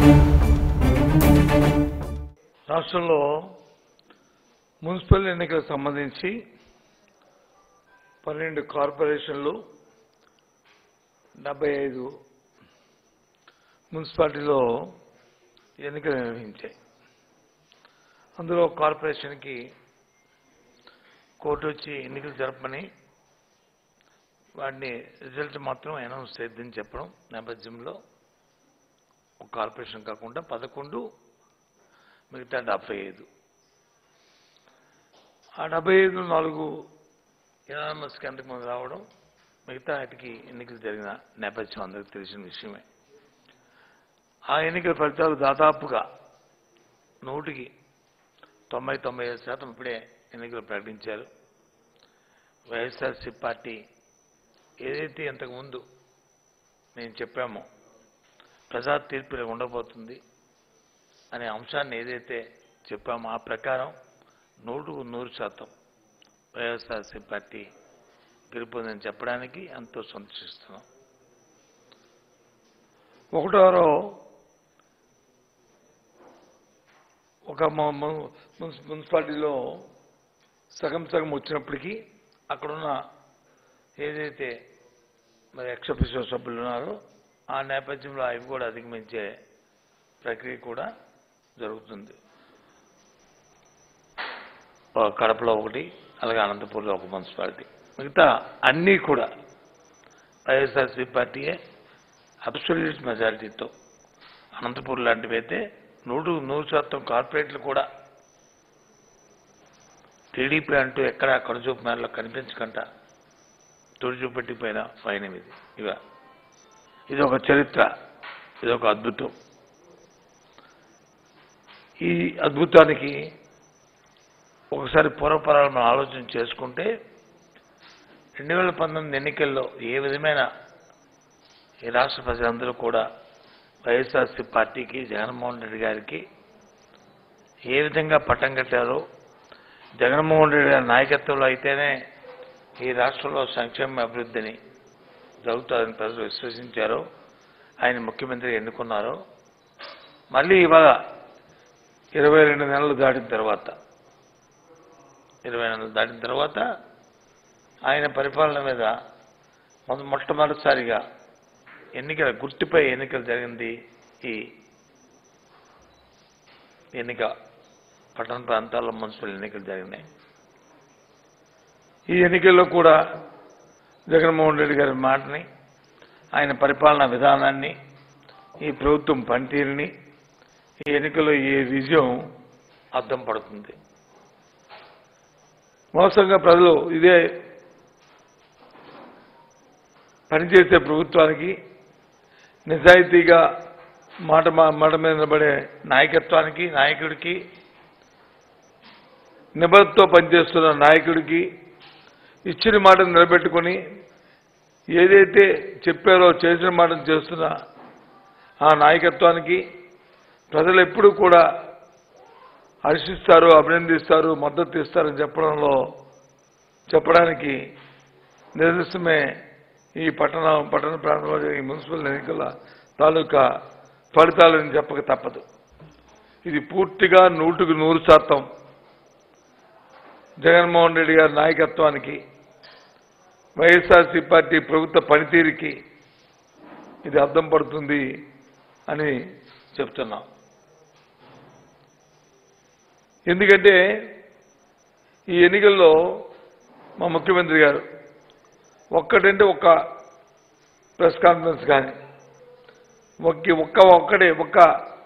రాష్ట్రంలో మున్సిపల్ ఎన్నికలకు సంబంధించి పన్నెండు కార్పొరేషన్లు డెబ్బై ఐదు మున్సిపాలిటీలో ఎన్నికలు నిర్వహించాయి అందులో కార్పొరేషన్కి కోర్టు వచ్చి ఎన్నికలు జరపమని వాటిని రిజల్ట్ మాత్రం అనౌన్స్ చేద్దని చెప్పడం నేపథ్యంలో ఒక కార్పొరేషన్ కాకుండా పదకొండు మిగతా డెబ్బై ఐదు ఆ డెబ్బై ఐదు నాలుగు ఎనానమస్ కిందకి ముందు రావడం మిగతా వాటికి ఎన్నికలు జరిగిన నేపథ్యం అందరికీ తెలిసిన విషయమే ఆ ఎన్నికల ఫలితాలు దాదాపుగా నూటికి తొంభై తొంభై ఐదు శాతం ఇప్పుడే ఎన్నికలు ప్రకటించారు వైఎస్ఆర్సీ పార్టీ ఏదైతే ఇంతకుముందు మేము చెప్పామో ప్రజా తీర్పు ఇలా ఉండబోతుంది అనే అంశాన్ని ఏదైతే చెప్పామో ఆ ప్రకారం నూటుకు నూరు శాతం వైఎస్ఆర్సీ పార్టీ గెలుపొందని చెప్పడానికి ఎంతో సంతోషిస్తున్నాం ఒకటోరో ఒక మ- మ- మున్సి- మున్సిపాలిటీలో సగం సగం వచ్చినప్పటికీ అక్కడున్న ఏదైతే మరి ఎక్సఫిషియో సభ్యులు ఉన్నారో ఆ నేపథ్యంలో అవి కూడా అధిగమించే ప్రక్రియ కూడా జరుగుతుంది ఆ, కడపలో ఒకటి అలాగే అనంతపూర్లో ఒక మున్సిపాలిటీ మిగతా అన్నీ కూడా వైఎస్ఆర్సీ పార్టీయే అబ్సల్యూట్ మెజారిటీతో అనంతపూర్ లాంటివి అయితే నూరు నూరు శాతం కార్పొరేట్లు కూడా టీడీపీ అంటూ ఎక్కడ కనుచూపు మేరలో కనిపించకుండా తొడి చూపెట్టిపోయిన ఫైన్ ఇది ఇవ ఇది ఒక చరిత్ర ఇది ఒక అద్భుతం ఈ అద్భుతానికి ఒకసారి పూర్వపరాలు మనం ఆలోచన చేసుకుంటే రెండు వేల పంతొమ్మిది ఎన్నికల్లో ఏ విధమైన ఈ రాష్ట్ర ప్రజలందరూ కూడా వైఎస్ఆర్సీ పార్టీకి జగన్మోహన్ రెడ్డి గారికి ఏ విధంగా పట్టం కట్టారో జగన్మోహన్ రెడ్డి గారి నాయకత్వంలో అయితేనే ఈ రాష్ట్రంలో సంక్షేమ అభివృద్ధిని జరుగుతుందని ప్రజలు విశ్వసించారో ఆయన ముఖ్యమంత్రి ఎన్నుకున్నారో మళ్ళీ ఇవాళ ఇరవై రెండు నెలలు దాటిన తర్వాత ఇరవై నెలలు దాటిన తర్వాత ఆయన పరిపాలన మీద మొద- మొట్టమొదటిసారిగా ఎన్నికల గుర్తుపై ఎన్నికలు జరిగింది ఈ ఎన్నిక పట్టణ ప్రాంతాల్లో మున్సిపల్ ఎన్నికలు జరిగినాయి ఈ ఎన్నికల్లో కూడా జగన్మోహన్ రెడ్డి గారి మాటని ఆయన పరిపాలనా విధానాన్ని ఈ ప్రభుత్వం పనితీరుని ఈ ఎన్నికల్లో ఈ విజయం అర్థం పడుతుంది మోసంగా ప్రజలు ఇదే పనిచేసే ప్రభుత్వానికి నిజాయితీగా మాట మా- మాట మీద నిలబడే నాయకత్వానికి నాయకుడికి నిబద్ధతో పనిచేస్తున్న నాయకుడికి ఇచ్చిన మాటను నిలబెట్టుకొని ఏదైతే చెప్పారో చేసిన మాటను చేస్తున్న ఆ నాయకత్వానికి ప్రజలు ఎప్పుడూ కూడా హర్షిస్తారు అభినందిస్తారు మద్దతు ఇస్తారని చెప్పడంలో చెప్పడానికి నిదర్శనమే ఈ పట్టణ పట్టణ ప్రాంతంలో జరిగే ఈ మున్సిపల్ ఎన్నికల తాలూకా ఫలితాలని చెప్పక తప్పదు ఇది పూర్తిగా నూటికి నూరు శాతం జగన్మోహన్ రెడ్డి గారి నాయకత్వానికి వైఎస్ఆర్సీ పార్టీ ప్రభుత్వ పనితీరుకి ఇది అర్థం పడుతుంది అని చెప్తున్నాం ఎందుకంటే ఈ ఎన్నికల్లో మా ముఖ్యమంత్రి గారు ఒక్కటంటే ఒక్క ప్రెస్ కాన్ఫరెన్స్ కానీ ఒక్క ఒక్క ఒక్కడే ఒక్క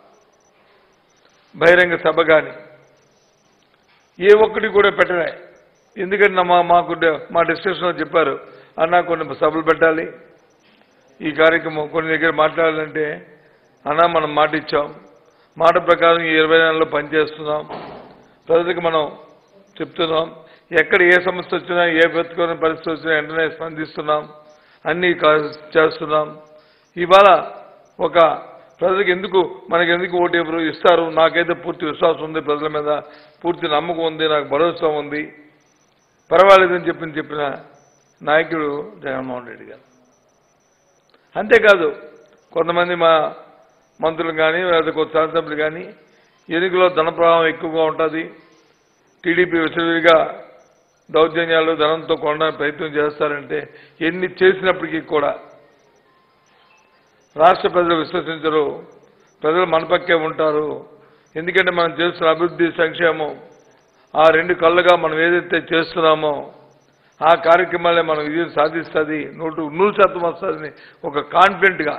బహిరంగ సభ కానీ ఏ ఒక్కటి కూడా పెట్టలే ఎందుకంటే మా మాకు డ- మా డిస్కషన్లో చెప్పారు అన్న కొన్ని సభలు పెట్టాలి ఈ కార్యక్రమం కొన్ని దగ్గర మాట్లాడాలంటే అన్న మనం మాట ఇచ్చాం మాట ప్రకారం ఈ ఇరవై నెలల్లో పనిచేస్తున్నాం ప్రజలకు మనం చెప్తున్నాం ఎక్కడ ఏ సమస్య వచ్చినా ఏ బ్రతుకునే పరిస్థితి వచ్చినా వెంటనే స్పందిస్తున్నాం అన్నీ కా- చేస్తున్నాం ఇవాళ ఒక ప్రజలకు ఎందుకు మనకి ఎందుకు ఓటు ఎవరు ఇస్తారు నాకైతే పూర్తి విశ్వాసం ఉంది ప్రజల మీద పూర్తి నమ్మకం ఉంది నాకు భరోసా ఉంది పర్వాలేదని చెప్పి చెప్పిన నాయకుడు జగన్మోహన్ రెడ్డి గారు అంతేకాదు కొంతమంది మా మంత్రులు కానీ లేదా కొత్త శాసనసభ్యులు కానీ ఎన్నికలో ధన ప్రవాహం ఎక్కువగా ఉంటుంది టీడీపీ విసవిడిగా దౌర్జన్యాలు ధనంతో కొనడానికి ప్రయత్నం చేస్తారంటే ఎన్ని చేసినప్పటికీ కూడా రాష్ట్ర ప్రజలు విశ్వసించరు ప్రజలు మన పక్కే ఉంటారు ఎందుకంటే మనం చేస్తున్న అభివృద్ధి సంక్షేమం ఆ రెండు కళ్ళుగా మనం ఏదైతే చేస్తున్నామో ఆ కార్యక్రమాలే మనం విజయం సాధిస్తుంది నూటు నూరు శాతం వస్తుందని ఒక కాన్ఫిడెంట్గా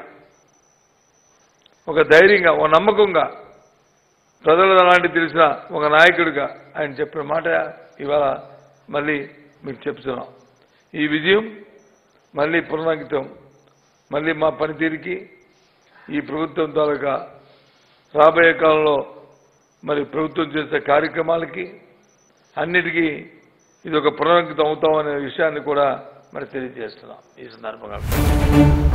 ఒక ధైర్యంగా ఒక నమ్మకంగా ప్రజలు అలాంటి తెలిసిన ఒక నాయకుడిగా ఆయన చెప్పిన మాట ఇవాళ మళ్ళీ మీకు చెప్తున్నాం ఈ విజయం మళ్ళీ పునరంకితం మళ్ళీ మా పనితీరుకి ఈ ప్రభుత్వం తాలూకా రాబోయే కాలంలో మరి ప్రభుత్వం చేసే కార్యక్రమాలకి అన్నిటికీ ఇది ఒక పునరంకితం అవుతామనే విషయాన్ని కూడా మరి తెలియజేస్తున్నాం ఈ సందర్భంగా